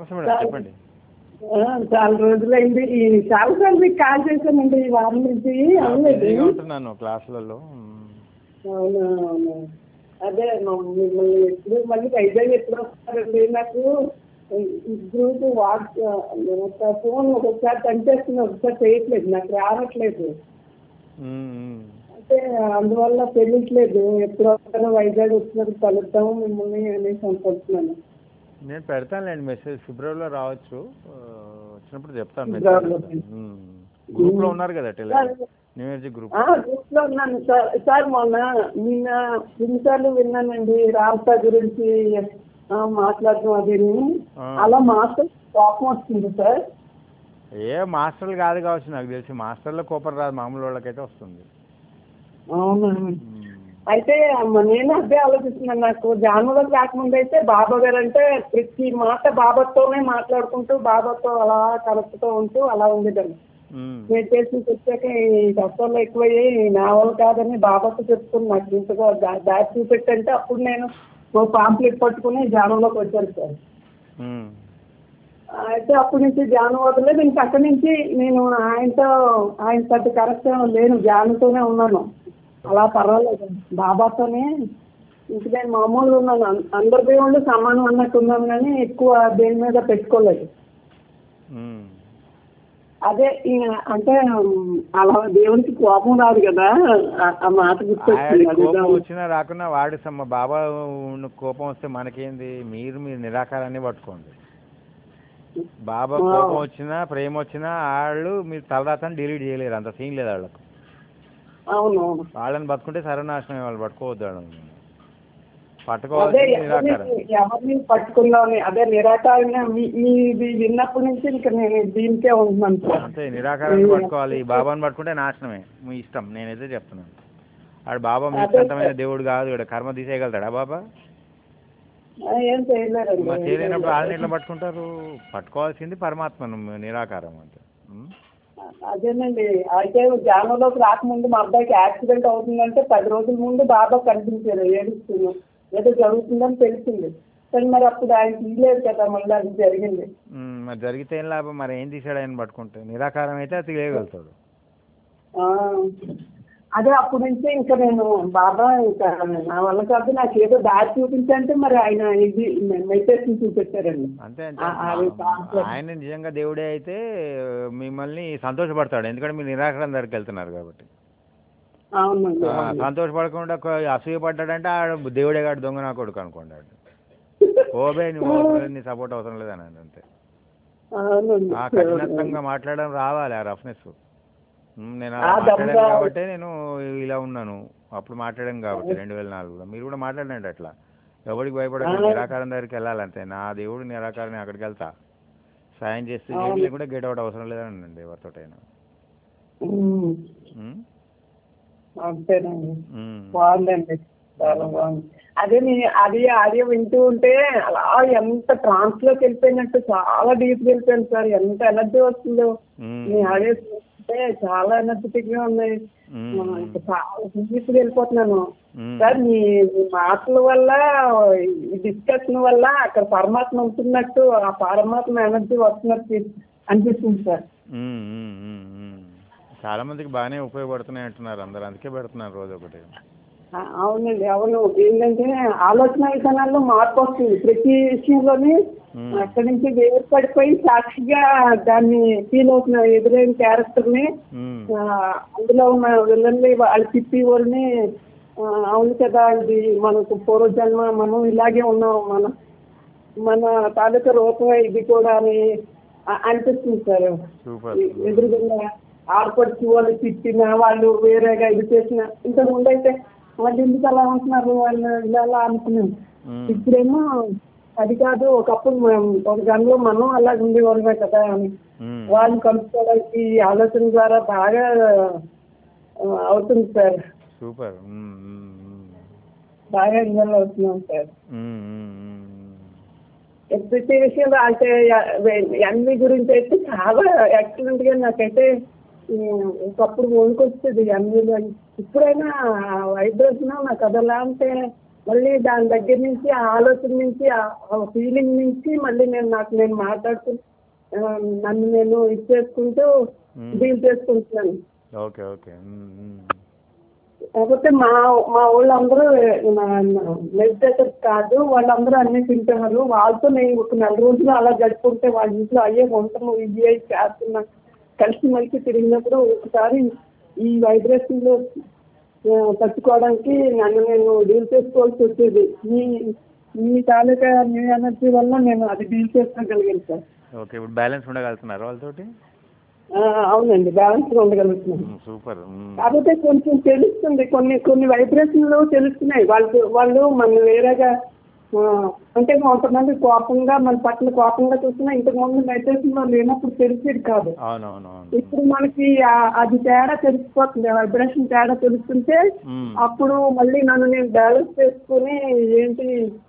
నమస్తే మేడం చెప్పండి ఆ, చాలా రోజులైంది ఈ చాలా సార్లు మీకు కాల్ చేశానండి ఈ వారం నుంచి అవ్వలేదు బిజీగా ఉంటున్నాను క్లాసులలో మ్మ్. అవునా అవునా అదే మ- మిమ్మల్ని ఎప్పుడు మళ్ళీ వైజాగ్ ఎప్పుడు వస్తారండి నాకు ఈ గ్రూప్ వాట్స్ ఫోన్ ఒక్కొక్కసారి పనిచేస్తుంది ఒకసారి చేయట్లేదు నాకు రావట్లేదు మ్మ్, మ్మ్. అంటే అందువల్ల తెలియట్లేదు ఎప్పుడు వస్తారో వైజాగ్ వచ్చినప్పుడు కలుద్దాం మిమ్మల్ని అనేసి అనుకుంటున్నాను నేను పెడతానులేండి మెసేజ్ ఫిబ్రవరిలో రావచ్చు ఆ, వచ్చినప్పుడు చెప్తాను ఫిబ్రవరిలో. మెసేజ్ గ్రూప్ లో ఉన్నారు కదా Telegram new energy group group లో ఉన్నాను సార్ సార్ మొన్న నిన్న ఎన్నిసార్లు విన్నానండి రాస్తా గురించి ఆ, మాట్లాడడం అది ఆ. అలా మాస్టర్ కోపం వస్తుంది సార్ ఏ మాస్టర్లు కాదు కావచ్చు నాకు తెలిసి మాస్టర్లో కోపం రాదు మామూలు వాళ్ళకైతే వస్తుంది అవునా మ్మ్. అయితే అమ్మ నేను అదే ఆలోచిస్తున్నాను నాకు జాన్వరం రాకముందు అయితే బాబా గారు అంటే ప్రతి మాట బాబాతోనే మాట్లాడుకుంటూ బాబాతో అలా కలుపుతూ ఉంటూ అలా ఉండేదాన్ని మ్మ్. మెడిటేషన్కి వచ్చాక ఈ కష్టాలు ఎక్కువయ్యి నా వల్ల కాదని బాబాతో చెప్పుకుని నాకు ఇంతగా దా- దారి చూపెట్టంటే అప్పుడు నేను ఓ పాంప్లెట్ పట్టుకుని ధ్యానంలోకి వచ్చాను సార్ మ్మ్. అయితే అప్పటి నుంచి ధ్యానం వదలేదు ఇంక అక్కడి నుంచి నేను ఆయనతో ఆయన పెద్ద కరెక్షన్ లేను ధ్యానంతోనే ఉన్నాను అలా పర్వాలేదు బాబాతోనే ఇంక నేను మామూలుగా ఉన్నాను అం- అందరి దేవుళ్ళు సమానం అన్నట్టు ఉన్నాను కానీ ఎక్కువ దేని మీద పెట్టుకోలేదు మ్మ్. అదే ఈయన అంటే ఉమ్, అలా దేవునికి కోపం రాదు కదా ఆ- ఆ మాట గుర్తొచ్చింది ఆయనకి అది కోపం వచ్చినా రాకున్నా వాడి సమ్మ బాబా ఉన్న కోపం వస్తే మనకేంది మీరు మీరు నిరాకారాన్ని పట్టుకోండి బాబా ఆ. కోపం వచ్చినా ప్రేమ వచ్చినా వాళ్ళు మీరు తలరాతని డిలీట్ చేయలేరు అంత సీన్ లేదు వాళ్ళకు అవును వాళ్ళని బతుకుంటే సర్వనాశనం వాళ్ళు పట్టుకోవద్దు వాళ్ళని అదే పట్టుకోవాల్సింది నిరాకారం ఎవరిని ఎవరిని పట్టుకుందామని అదే నిరాకారంగా మీ- మీది విన్నప్పటి నుంచి ఇంకా నేను దీనికే ఉంటున్నాను సార్ అంతే నిరాకారాన్ని పట్టుకోవాలి ఈ బాబాని పట్టుకుంటే నాశనమే మీ ఇష్టం నేనైతే చెప్తున్నాను ఆడు బాబా మీ అదే సొంతమైన దేవుడు కాదు ఇక్కడ కర్మ తీసేయగలుగుతాడా బాబా ఆ, ఏం చేయలేరండి మా ఏం చేయలేనప్పుడు వాళ్ళని చేయలేరు. ఎట్లా పట్టుకుంటారు పట్టుకోవాల్సింది పరమాత్మను నిరాకారం అంటే ఉం? అదేనండి అయితే ధ్యానంలోకి రాకముందు మా అబ్బాయికి యాక్సిడెంట్ అవుతుందంటే పది రోజుల ముందు బాబా కనిపించారు ఏడుస్తున్నాం ఏదో జరుగుతుందని తెలిసింది కానీ మరి అప్పుడు ఆయన తీయలేదు కదా మళ్ళీ అది జరిగింది ఉం, మరి జరిగితే ఏం లాభం మరి ఏం తీసాడు ఆయన పట్టుకుంటే నిరాకారం అయితే అది తీయగలుగుతాడు ఆ, అదే అప్పటి నుంచి ఇంకా నేను బాబా ఇంకా నా వల్ల కాదు నాకు ఏదో దారి చూపించంటే మరి ఆయన ఇది మెడిటేషన్ చూపించారండి అంతే అంటే ఆ- అది కాన్సెప్ట్. ఆయన నిజంగా దేవుడే అయితే మిమ్మల్ని సంతోషపడతాడు ఎందుకంటే మీరు నిరాకారం దగ్గరికి వెళ్తున్నారు కాబట్టి అవునండి ఆ, అవును. సంతోషపడకుండా ఒక అసూయ పడ్డాడంటే ఆడ దేవుడే కాడు దొంగ నా కొడుకు అనుకున్నాడు ఓబే నువ్వు అవసరం లేదు, నీ సపోర్ట్ అవసరం లేదు అని అంతే అవునండి ఆ కఠినత్వంగా మాట్లాడడం రావాలి ఆ రఫ్నెస్ నేను అలా ఆ దమ్ము మాట్లాడాను రావాలి. కాబట్టి నేను ఇలా ఉన్నాను అప్పుడు మాట్లాడాను కాబట్టి రెండు వేల నాలుగులో మీరు కూడా మాట్లాడండి అట్లా ఎవరికి భయపడకండి ఆ. నిరాకారం దగ్గరికి వెళ్ళాలంతే నా దేవుడు నిరాకారం అక్కడికి వెళ్తా సాయం చేస్తే అవును. చేయండి లేకుంటే గెట్ అవుట్ అవసరం లేదనండి ఎవరితోటైనా ఉమ్, ఉం? అంతేనండి ఉం. బాగుందండి చాలా బాగుంది అదే నీ అది ఆడియో వింటూ ఉంటే అలా ఎంత ట్రాన్స్ లోకి వెళ్ళిపోయినట్టు చాలా డీప్ వెళ్ళిపోయాను సార్ ఎంత ఎనర్జీ వస్తుందో ఉం. మీ ఆడియో చూస్తే చాలా ఎనర్జెటిక్ గా ఉన్నాయి ఉం. ఆ, ఇంకా చాలా డీప్ వెళ్ళిపోతున్నాను ఉం. సార్ మీ మీ మాటల వల్ల ఈ డిస్కషన్ వల్ల అక్కడ పరమాత్మ ఉంటున్నట్టు ఆ పరమాత్మ ఎనర్జీ వస్తున్నట్టు అనిపిస్తుంది సార్ ఉం, ఉం, ఉం, ఉం. చాలా మందికి బాగానే ఉపయోగపడుతున్నాయి అంటున్నారు అందరు అందుకే పెడుతున్నారు రోజు ఒకటి ఆ, అవునండి అవును ఏంటంటే ఆలోచన విధానాల్లో మార్పు వస్తుంది ప్రతి విషయంలోని మ్మ్. అక్కడి నుంచి వేరు పడిపోయి సాక్షిగా దాన్ని ఫీల్ అవుతున్న ఎదురైన క్యారెక్టర్ ని ఉం. ఆ, అందులో ఉన్న విలన్ని వాళ్ళు తిప్పి వాళ్ళని ఆ, అవును కదా ఇది మనకు పూర్వజన్మ మనం ఇలాగే ఉన్నాం మన మన తాలూకా రూపమే ఇది కూడా అని ఆ- అనిపిస్తుంది సార్ సూపర్ ఎదురుగుండా ఆడపడుచు వాళ్ళు తిట్టిన వాళ్ళు వేరేగా ఇది చేసిన ఇంతకు ముందు అయితే వాళ్ళు ఎందుకు అలా ఉంటున్నారు వాళ్ళు ఇలా అలా అనుకున్నాం ఉం. ఇప్పుడేమో అది కాదు ఒకప్పుడు మనం ఒక గంటలో మనం అలా ఉండేవాళ్ళమే కదా అని ఉం. వాళ్ళని కలుపుకోవడానికి ఈ ఆలోచన ద్వారా బాగా ఆ, అవుతుంది సార్ సూపర్ ఉం, ఉం, ఉం. బాగా ఇన్వాల్వ్ అవుతున్నాం సార్ ఉం, ఉం, ఉం. ప్రతి విషయంలో అంటే ఎన్వి గురించి అయితే చాలా ఎక్సలెంట్ గా నాకైతే ఉమ్, ఒకప్పుడు వణుకొచ్చేది ఎన్విలో ఇప్పుడైనా వైబ్రేషన్ నాకు అది ఎలా అంటే మళ్ళీ దాని దగ్గర నుంచి ఆ ఆలోచన నుంచి ఆ ఫీలింగ్ నుంచి మళ్ళీ నేను నాకు నేను మాట్లాడుతూ ఆ, నన్ను నేను ఇచ్చేసుకుంటూ మ్మ్. డీల్ చేసుకుంటున్నాను ఓకే ఓకే మ్మ్, మ్మ్. కాకపోతే మా మా వాళ్ళందరూ మెడిటేటర్స్ కాదు వాళ్ళందరూ అన్ని తింటున్నారు వాళ్ళతో నేను ఒక నెల రోజులు అలా గడుపుకుంటే వాళ్ళ ఇంట్లో అయ్యే వంటలు ఇది అయి చేస్తున్నా కలిసి మలిసి తిరిగినప్పుడు ఒకసారి ఈ వైబ్రేషన్లో తట్టుకోవడానికి నన్ను నేను డీల్ చేసుకోవాల్సి వచ్చేది మీ మీ తాలూకా మీ ఎనర్జీ వల్ల నేను అది డీల్ చేసుకోగలిగాను సార్ ఓకే ఇప్పుడు బ్యాలెన్స్ ఉండగలుగుతున్నారు వాళ్ళతోటి ఆ, అవునండి బ్యాలెన్స్గా ఉండగలుగుతున్నాను మ్మ్, సూపర్ మ్మ్. కాకపోతే కొంచెం తెలుస్తుంది కొన్ని కొన్ని వైబ్రేషన్లు తెలుస్తున్నాయి వాళ్ళు వాళ్ళు మన వేరేగా ఆ, అంటే కొంతమంది కోపంగా మన పట్ల కోపంగా చూసినా ఇంతకు ముందు మెడిటేషన్ లో లేనప్పుడు తెలిసేది కాదు అవునవును అవును ఇప్పుడు మనకి ఆ- అది తేడా తెలిసిపోతుంది వైబ్రేషన్ తేడా తెలుస్తుంటే మ్మ్. అప్పుడు మళ్ళీ నన్ను నేను బ్యాలెన్స్ చేసుకుని ఏంటి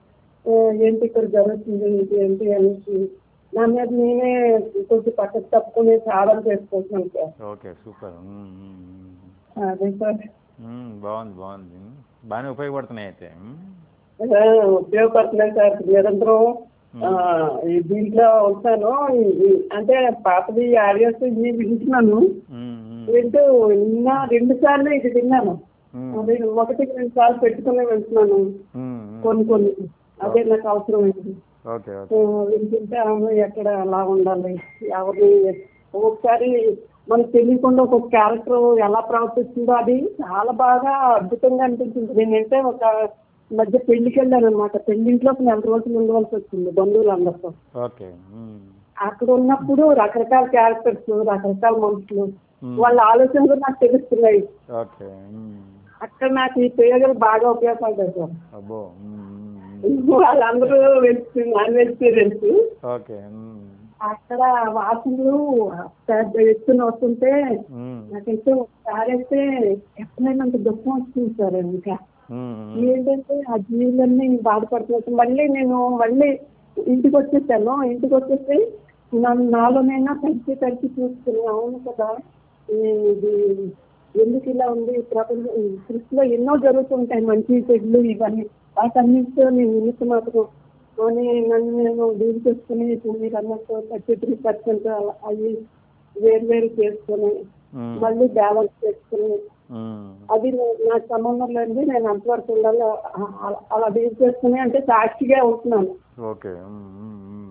ఆ, ఏంటి ఇక్కడ జరుగుతుంది ఇది ఏంటి అనేసి నా మీద నేనే కొంచెం పక్కకు తప్పుకుని సాధన చేసుకుంటున్నాను సార్ ఓకే సూపర్ మ్మ్, మ్మ్, మ్మ్. అదే సార్ మ్మ్, బాగుంది బాగుంది బాగానే ఉపయోగపడుతున్నాయి అయితే మ్మ్. ఆ, ఉపయోగపడుతున్నాయి సార్ నిరంతరం ఆ, ఈ దీంట్లో ఉంటాను ఈ- ఈ- అంటే పాతది ఆడియోస్ ఇవి వింటున్నాను మ్మ్, మ్మ్. వింటూ నిన్న రెండు సార్లు ఇది విన్నాను మ్మ్. అది ఒకటికి రెండు సార్లు పెట్టుకుని వెళ్తున్నాను మ్మ్, మ్మ్. కొన్ని కొన్ని అదే నాకు అవసరమైంది ఓకే ఆ, ఓకే వింటుంటే అవును ఎక్కడ అలా ఉండాలి ఎవరిని ఒక్కొక్కసారి మనకు తెలియకుండా ఒక్కొక్క క్యారెక్టర్ ఎలా ప్రవర్తిస్తుందో అది చాలా బాగా అద్భుతంగా అనిపించింది నేనంటే ఒక మధ్య పెళ్లికి వెళ్ళాను అనమాట పెళ్లింట్లో ఒక నెల రోజులు ఉండవలసి వచ్చింది బంధువులందరితో ఓకే మ్మ్. అక్కడ ఉన్నప్పుడు రకరకాల క్యారెక్టర్స్ రకరకాల మనుషులు మ్మ్. వాళ్ళ ఆలోచనలు నాకు తెలుస్తున్నాయి ఓకే మ్మ్. అక్కడ నాకు ఈ ప్రయోగాలు బాగా ఉపయోగపడ్డాయి సార్ అబ్బో మ్మ్, మ్మ్, మ్మ్. వాళ్ళందరూ వెజ్ నాన్ వెజిటేరియన్స్ ఓకే మ్మ్. అక్కడ వాసనలు పెద్ద ఎత్తున వస్తుంటే మ్మ్. నాకైతే ఒకసారి అయితే ఎక్కడైనంత దుఃఖం వస్తుంది సార్ ఇంకా మ్మ్, మ్మ్. ఏంటంటే ఆ జీవులన్నీ బాధపడుతున్నట్టు మళ్ళీ నేను మళ్ళీ ఇంటికి వచ్చేసాను ఇంటికి వచ్చేసి నన్ను నాలోనైనా తడిచి తడిచి చూసుకుని అవును కదా ఈ- ఇది ఎందుకు ఇలా ఉంది ఈ ప్రపంచం ఈ సృష్టిలో ఎన్నో జరుగుతుంటాయి మంచి చెడ్లు ఇవన్నీ వాటన్నిటితో నేను నిమిత్తం మాత్రం అని నన్ను నేను డీల్ చేసుకుని ఇప్పుడు మీరు అన్నట్టు థర్టీ త్రీ పర్సెంట్ అవి వేరు వేరు చేసుకుని మ్మ్. మళ్ళీ బ్యాలెన్స్ చేసుకుని మ్మ్. అది నే- నాకు సంబంధం లేదు నేను అంతవరకు ఉండాలి అ- అ- అలా డీల్ చేసుకుని అంటే సాక్షిగా ఉంటున్నాను ఓకే మ్మ్, మ్మ్, మ్మ్.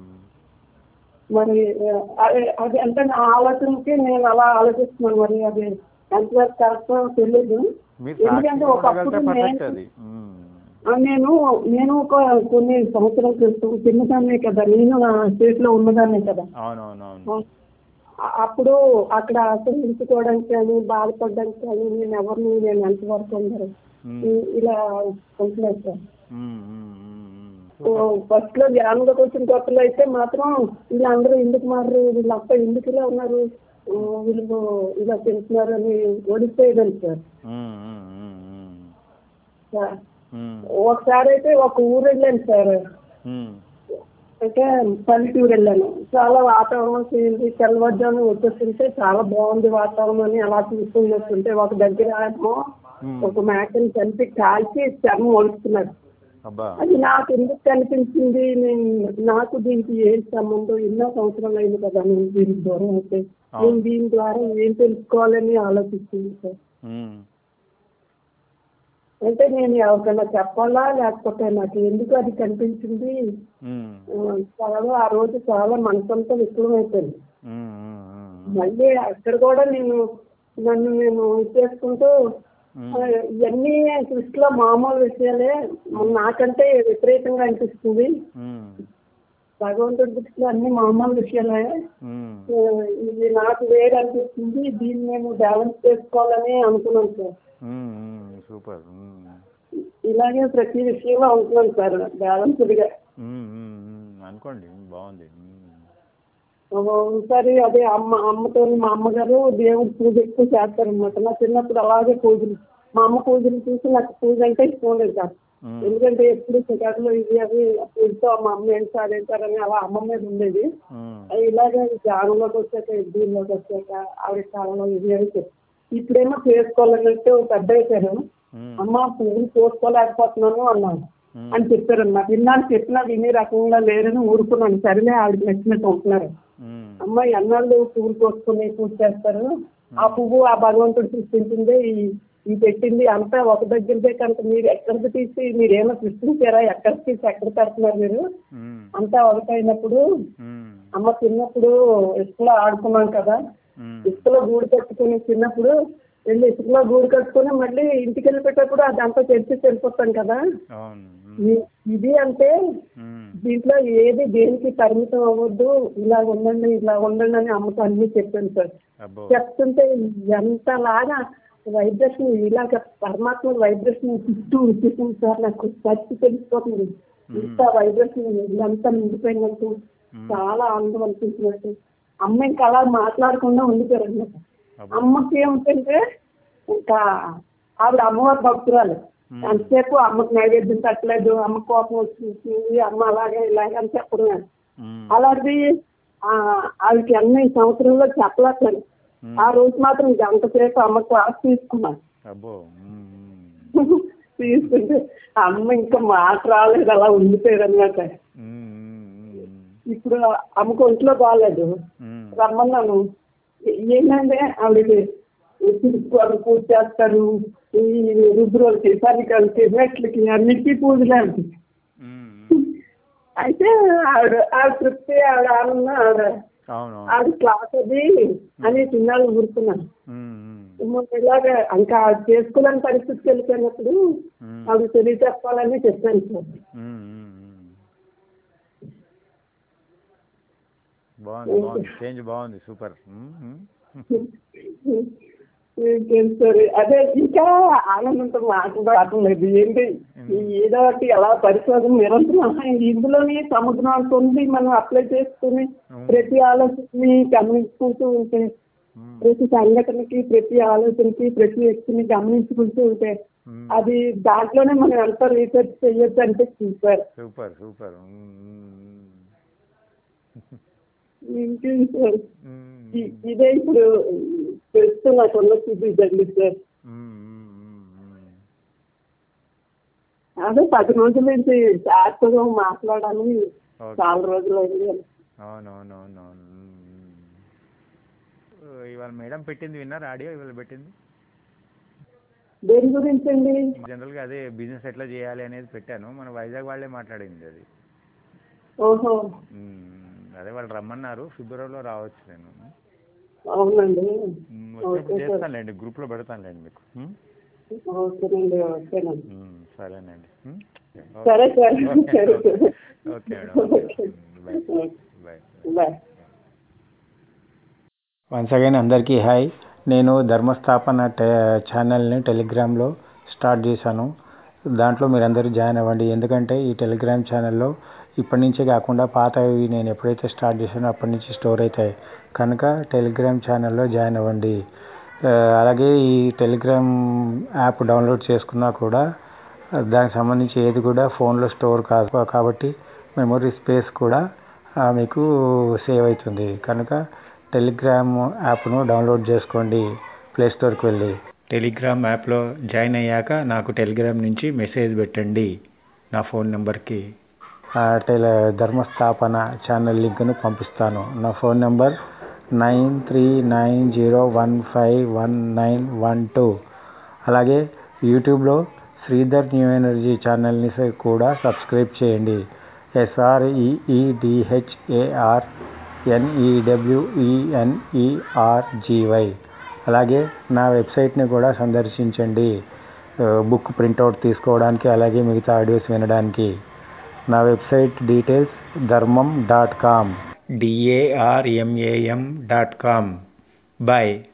మరి ఆ, అది అది అంటే నా ఆలోచనకి నేను అలా ఆలోచిస్తున్నాను మరి అది ఎంతవరకు కరెక్టో తెలియదు మీరు ఎందుకంటే సాక్షిగా ఒకప్పుడు ఉండగలిగితే పర్ఫెక్ట్ నేను అది మ్మ్. ఆ, నేను నేను ఒక కొన్ని సంవత్సరాల క్రితం చిన్నదాన్నే కదా నేను నా స్టేట్ లో ఉన్నదాన్నే కదా అవునవునవును ఆ- అప్పుడు అక్కడ ఆశ్రయించుకోవడానికి కానీ బాధపడడానికి కానీ నేను ఎవరిని నేను ఎంతవరకు ఉండరు మ్మ్. ఈ- ఇలా ఉంటున్నాను సార్ మ్మ్, మ్మ్, మ్మ్, మ్మ్. ఫస్ట్ లో ధ్యానంలోకి వచ్చిన కొత్తలో అయితే మాత్రం వీళ్ళందరూ ఎందుకు మారు వీళ్ళంతా ఎందుకు ఇలా ఉన్నారు ఆ, వీళ్ళు ఇలా తింటున్నారు అని ఓడిపోయేదాన్ని సార్ మ్మ్, మ్మ్, మ్మ్, మ్మ్. సార్, మ్మ్, ఒకసారి అయితే ఒక ఊరు వెళ్ళాను సార్ మ్మ్. అంటే పల్లెటూరు వెళ్ళాను చాలా వాతావరణం చేయండి తెల్లవారుజాము వచ్చేస్తుంటే చాలా బాగుంది వాతావరణం అని అలా చూసుకుని వస్తుంటే ఒక దగ్గర ఏమో మ్మ్. ఒక మేకని చంపి కాల్చి చర్మం ఒలుస్తున్నారు అబ్బా అది నాకు ఎందుకు కనిపించింది నేను నాకు దీనికి ఏం సంబంధం ఎన్నో సంవత్సరాలు అయింది కదా నేను దీనికి దూరం అయితే నేను దీని ద్వారా ఏం తెలుసుకోవాలని ఆలోచిస్తుంది సార్ మ్మ్. అంటే నేను ఎవరికైనా చెప్పాలా లేకపోతే నాకు ఎందుకు అది కనిపించింది మ్మ్. ఆ, చాలా ఆ రోజు చాలా మనసంతా విఫలమైపోయింది మ్మ్, మ్మ్, మ్మ్. మళ్ళీ అక్కడ కూడా నేను నన్ను నేను చేసుకుంటూ ఆ, ఇవన్నీ సృష్టిలో మామూలు విషయాలే నాకంటే వ్యతిరేకంగా అనిపిస్తుంది మ్మ్. భగవంతుడి దృష్టిలో అన్ని మామూలు విషయాలే మ్మ్. ఆ, ఇది నాకు వేరు అనిపిస్తుంది దీన్ని నేను బ్యాలెన్స్ చేసుకోవాలని అనుకున్నాను సార్ మ్మ్, మ్మ్. సూపర్ మ్మ్. ఇలాగే ప్రతి విషయంలో అనుకున్నాను సార్ బ్యాలెన్స్డ్గా మ్మ్, మ్మ్, మ్మ్. అనుకోండి బాగుంది మ్మ్. ఒకసారి అదే అమ్మ అమ్మతో మా అమ్మగారు దేవుడి పూజ ఎక్కువ చేస్తారనమాట నా చిన్నప్పుడు అలాగే పూజలు మా అమ్మ పూజలు చూసి నాకు పూజ అంటే ఇష్టం లేదు సార్ మ్మ్. ఎందుకంటే ఎప్పుడు చికాకులు ఇవి అవి పూజతో మా అమ్మ ఏం సార్ ఏం సార్ అని అలా అమ్మ మీద ఉండేది మ్మ్. ఇలాగే ధ్యానంలోకి వచ్చాక దీనిలోకి వచ్చాక ఆవిడ కాలంలో ఇది అయితే ఇప్పుడేమో చేసుకోవాలన్నట్టు పెద్ద అయిపోయాను మ్మ్. అమ్మ పూజలు చేసుకోలేకపోతున్నాను అన్నాను ఉమ్, అని చెప్పారన్నమాట విన్నాను చెప్పినా వినే రకంగా లేరని ఊరుకున్నాను సరేలే ఆవిడ నచ్చినట్టు ఉంటున్నారు ఉమ్, అమ్మాయి ఎన్నాళ్ళు పువ్వులు కోసుకుని పూజ చేస్తారు ఆ పువ్వు ఆ భగవంతుడు సృష్టించింది ఈ ఈ పెట్టింది అంతా ఒక దగ్గరదే కనుక మీరు ఎక్కడికి తీసి మీరు ఏమో సృష్టించారా ఎక్కడికి తీసి ఎక్కడ పెడుతున్నారు మీరు ఉమ్, అంతా ఒకటైనప్పుడు ఉమ్, అమ్మ చిన్నప్పుడు ఇసుకలో ఆడుకున్నాం కదా ఉమ్, ఇసుకలో గూడు కట్టుకుని చిన్నప్పుడు వెళ్ళి ఇసుకలో గూడు కట్టుకుని మళ్ళీ ఇంటికి వెళ్ళిపోయేటప్పుడు అదంతా తెరిచి వెళ్ళిపోతాం కదా అవును ఉమ్, ఇ- ఇది అంటే ఉమ్, దీంట్లో ఏది దేనికి పరిమితం అవ్వద్దు ఇలా ఉండండి ఇలా ఉండండి అని అమ్మకు అన్ని చెప్పాను సార్ అబ్బో చెప్తుంటే ఎంతలాగా వైబ్రేషన్ ఇలాగ పరమాత్మ వైబ్రేషన్ చుట్టూ వచ్చేసింది సార్ నాకు చచ్చి తెలిసిపోతుంది ఇంత వైబ్రేషన్ ఇదంతా నిండిపోయినట్టు చాలా ఆనందం అనిపించినట్టు అమ్మ ఇంకా అలా మాట్లాడకుండా ఉండిపోయారు అన్నమాట అబ్బో అమ్మకి ఏమిటంటే ఇంకా ఆవిడ అమ్మవారి భక్తురాలు అంతసేపు అమ్మకి నైవేద్యం పెట్టలేదు అమ్మ కోపం వచ్చింది అమ్మ అలాగే ఇలాగే అని చెప్పడం ఉమ్, అలాంటిది ఆ, ఆవిడకి అన్ని ఈ సంవత్సరంలో చెప్పలేకపోయాను ఉమ్, ఆ రోజు మాత్రం గంట సేపు అమ్మ క్లాస్ తీసుకున్నాను అబ్బో ఉమ్, ఉమ్, తీసుకుంటే అమ్మ ఇంకా మాట రాలేదు అలా ఉండిపోయారు అనమాట ఉమ్, ఉమ్, ఇప్పుడు అమ్మకు ఒంట్లో బాగాలేదు ఉమ్, రమ్మన్నాను ఏ- ఏంటంటే ఆవిడకి తిరుక్కోరు పూజ చేస్తారు ఈ రుద్రులకి సరికలకి మెట్లకి అన్నిటికీ పూజలే అండి ఉమ్, అయితే ఆవిడ ఆవిడ తృప్తి ఆవిడ ఆనందం ఆవిడ అవును ఆవిడ క్లాస్ అది అని చిన్నాళ్ళు ఊరుకున్నాను ఉమ్, ఉమ్, మొన్న ఇలాగా ఇంకా ఆవిడ చేసుకోలేని పరిస్థితికి వెళ్ళిపోయినప్పుడు ఉమ్, ఆవిడ తెలియ చెప్పాలని చెప్పాను సార్ ఉమ్, ఉమ్, ఉమ్. బాగుంది బాగుంది చేంజ్ బాగుంది సూపర్ ఉమ్, ఉమ్. ఇంకేం సార్ అదే ఇంకా ఆనందంతో మాట్లాడటం లేదు ఏంటి ఈ ఏదో ఒకటి అలా పరిశోధన నిరంతరం ఇందులోనే సముద్రం ఉంది మనం అప్లై చేసుకుని ప్రతి ఆలోచనని గమనించుకుంటూ ఉంటే ఉమ్, ప్రతి సంఘటనకి ప్రతి ఆలోచనకి ప్రతి వ్యక్తిని గమనించుకుంటూ ఉంటే ఉమ్. అది దాంట్లోనే మనం ఎంత రీసెర్చ్ చేయొచ్చు అనిపిస్తుంది సార్ సూపర్ సూపర్ ఉమ్, ఉమ్, ఇంకేం సార్ ఉమ్, ఇ- ఇదే ఇప్పుడు తెలుస్తున్న కొన్న ఇదండి సార్ ఉమ్, ఉమ్, ఉమ్, ఉమ్. అదే పది రోజుల నుంచి జాగ్రత్తగా మాట్లాడాలి ఓకే చాలా రోజులు అయింది అని. అవునవునవునవును ఇవాళ మేడం పెట్టింది విన్నారు ఆడియో ఇవాళ పెట్టింది దేని గురించి అండి జనరల్గా అదే బిజినెస్ ఎట్లా చేయాలి అనేది పెట్టాను మన వైజాగ్ వాళ్ళే మాట్లాడింది అది ఓహో మ్మ్. అదే వాళ్ళు రమ్మన్నారు ఫిబ్రవరిలో రావచ్చు నేను అవునండి మ్మ్. వచ్చినప్పుడు చేస్తానులేండి గ్రూప్లో పెడతానులేండి మీకు మ్మ్? ఓకేనండి ఓకేనండి మ్మ్. సరేనండి మ్మ్? సరే సార్ ఓకే సరే okay sir okay madam okay bye bye bye once again అందరికీ హాయ్ నేను ధర్మస్థాపన టే ఛానల్ని టెలిగ్రామ్లో స్టార్ట్ చేశాను దాంట్లో మీరందరూ జాయిన్ అవ్వండి ఎందుకంటే ఈ టెలిగ్రామ్ ఛానల్లో ఇప్పటి నుంచే కాకుండా పాతవి నేను ఎప్పుడైతే స్టార్ట్ చేశానో అప్పటి నుంచి స్టోర్ అవుతాయి కనుక టెలిగ్రామ్ ఛానల్లో జాయిన్ అవ్వండి ఆ, అలాగే ఈ టెలిగ్రామ్ యాప్ డౌన్లోడ్ చేసుకున్నా కూడా దానికి సంబంధించి ఏది కూడా ఫోన్లో స్టోర్ కాదు కాబట్టి మెమొరీ స్పేస్ కూడా ఆ, మీకు సేవ్ అవుతుంది కనుక టెలిగ్రామ్ యాప్ను డౌన్లోడ్ చేసుకోండి ప్లే స్టోర్కి వెళ్ళి టెలిగ్రామ్ యాప్లో జాయిన్ అయ్యాక నాకు టెలిగ్రామ్ నుంచి మెసేజ్ పెట్టండి నా ఫోన్ నెంబర్కి టెల ధర్మస్థాపన ఛానల్ లింక్ను పంపిస్తాను నా phone number nine three nine zero one five one nine one two అలాగే యూట్యూబ్లో శ్రీధర్ న్యూ ఎనర్జీ ఛానల్ని స- కూడా సబ్స్క్రైబ్ చేయండి ఎస్ఆర్ఈఈడిహెచ్ఏఆర్ ఎన్ఈడబ్ల్యూఈఎన్ఈఆర్జీవై అలాగే నా వెబ్సైట్ని కూడా సందర్శించండి ఆ, బుక్ ప్రింట్అవుట్ తీసుకోవడానికి అలాగే మిగతా ఆడియోస్ వినడానికి నా website details Dharmam dot com D A R M A M dot com bye